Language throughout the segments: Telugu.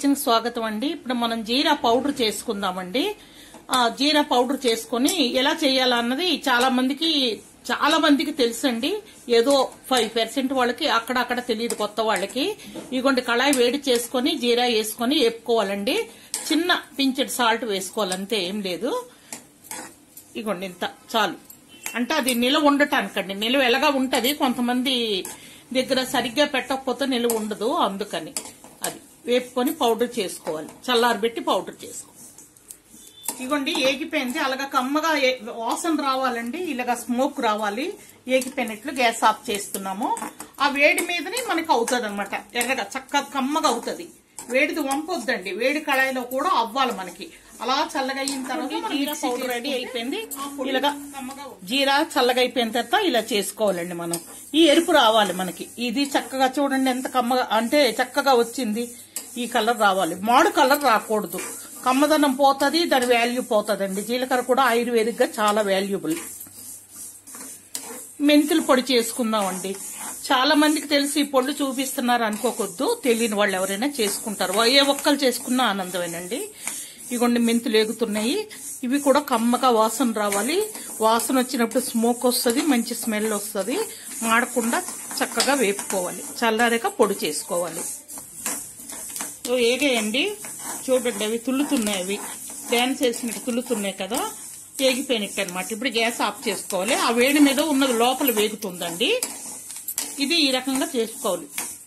కిచెన్ స్వాగతం అండి ఇప్పుడు మనం జీరా పౌడర్ చేసుకుందామండి ఆ జీరా పౌడర్ చేసుకొని ఎలా చేయాలన్నది చాలా మందికి చాలా మందికి తెలుసండి ఏదో ఫైవ్ పర్సెంట్ వాళ్ళకి అక్కడక్కడ తెలియదు కొత్త వాళ్ళకి ఇగోండి కళాయి వేడి చేసుకొని జీరా వేసుకొని వేపుకోవాలండి చిన్న పించెడ్ సాల్ట్ వేసుకోవాలి అంతే ఏం లేదు ఇగోండి ఇంత చాలు అంటే అది నిలవ ఉండటానికండి నిలువ ఎలాగా ఉంటది కొంతమంది దగ్గర సరిగ్గా పెట్టకపోతే నిలువ ఉండదు అందుకని అది వేపుకొని పౌడర్ చేసుకోవాలి చల్లారబెట్టి పౌడర్ చేసుకోవాలి ఇగోండి ఏగిపోయింది అలాగా కమ్మగా ఏ- వాసన రావాలండి ఇలాగా స్మోక్ రావాలి ఏగిపోయినట్లు గ్యాస్ ఆఫ్ చేస్తున్నాము ఆ వేడి మీదనే మనకి అవుతుంది అనమాట ఎర్రగా చక్కగా కమ్మగా అవుతుంది వేడిది వంపొద్దండి వేడి కళాయిలో కూడా అవ్వాలి మనకి అలా చల్లగా అయిన తర్వాత జీరా పౌడర్ రెడీ అయిపోయింది ఇలాగా జీరా చల్లగా అయిపోయిన తర్వాత ఇలా చేసుకోవాలండి మనం ఈ ఎరుపు రావాలి మనకి ఇది చక్కగా చూడండి ఎంత కమ్మగా అంటే చక్కగా వచ్చింది ఈ కలర్ రావాలి మాడు కలర్ రాకూడదు కమ్మదనం పోతుంది దాని వాల్యూ పోతుందండి జీలకర్ర కూడా ఆయుర్వేదిక్ గా చాలా వాల్యుబుల్ మెంతులు పొడి చేసుకుందామండి చాలా మందికి తెలిసి ఈ పొళ్ళు చూపిస్తున్నారు అనుకోకొద్దు తెలియని వాళ్ళు ఎవరైనా చేసుకుంటారు ఏ ఒక్కరు చేసుకున్నా ఆనందమేనండి ఇగోండి మెంతులు ఎగుతున్నాయి ఇవి కూడా కమ్మగా వాసన రావాలి వాసన వచ్చినప్పుడు స్మోక్ వస్తుంది మంచి స్మెల్ వస్తుంది మాడకుండా చక్కగా వేపుకోవాలి చల్లారాక పొడి చేసుకోవాలి ఓ ఏగేయండి చూడండి అవి తుల్లుతున్నాయి అవి డ్యాన్స్ వేసినట్టు తుల్లుతున్నాయి కదా ఏగిపోయినట్టు అనమాట ఇప్పుడు గ్యాస్ ఆఫ్ చేసుకోవాలి ఆ వేడి మీద ఉన్నది లోపల వేగుతుందండి ఇది ఈ రకంగా చేసుకోవాలి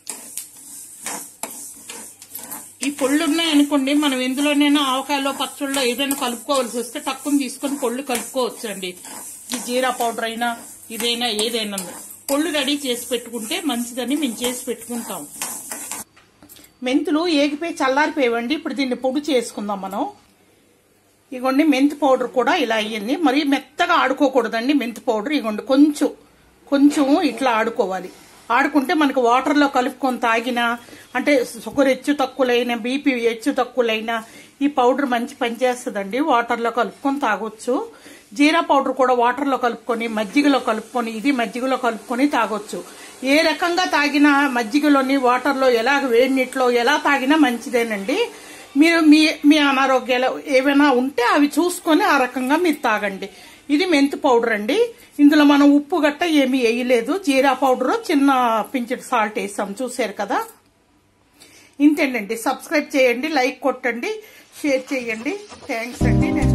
ఈ పొళ్ళు ఉన్నాయనుకోండి మనం ఎందులోనైనా ఆవకాయలో పచ్చళ్ళలో ఏదైనా కలుపుకోవాల్సి వస్తే టక్కుని తీసుకొని పొళ్ళు కలుపుకోవచ్చు అండి ఈ జీరా పౌడర్ అయినా ఇదైనా ఏదైనా పొళ్ళు రెడీ చేసి పెట్టుకుంటే మంచిదని మేము చేసి పెట్టుకుంటాం మెంతులు ఏగిపోయి చల్లారిపోయేవండి ఇప్పుడు దీన్ని పొడి చేసుకుందాం మనం ఇగోండి మెంతి పౌడర్ కూడా ఇలా అయ్యింది మరి మెత్తగా ఆడుకోకూడదండి మెంతి పౌడర్ ఇగోండి కొంచెం కొంచెం ఇట్లా ఆడుకోవాలి ఆడుకుంటే మనకు వాటర్లో కలుపుకొని తాగినా అంటే షుగర్ హెచ్చు తక్కువలైనా బీపీ హెచ్చు తక్కువలైనా ఈ పౌడర్ మంచి పనిచేస్తుందండి వాటర్లో కలుపుకొని తాగొచ్చు జీరా పౌడర్ కూడా వాటర్లో కలుపుకొని మజ్జిగలో కలుపుకొని ఇది మజ్జిగలో కలుపుకొని తాగొచ్చు ఏ రకంగా తాగినా మజ్జిగలోని వాటర్లో ఎలా వేడి నీటిలో ఎలా తాగినా మంచిదేనండి మీరు మీ మీ అనారోగ్యాలు ఏవైనా ఉంటే అవి చూసుకొని ఆ రకంగా మీరు తాగండి ఇది మెంతు పౌడర్ అండి ఇందులో మనం ఉప్పు గట్ట ఏమీ వేయలేదు జీరా పౌడర్ చిన్న పించెడ్ సాల్ట్ వేసాం చూసారు కదా ఇంతేనండి సబ్స్క్రైబ్ చేయండి లైక్ కొట్టండి షేర్ చేయండి థ్యాంక్స్ అండి నేను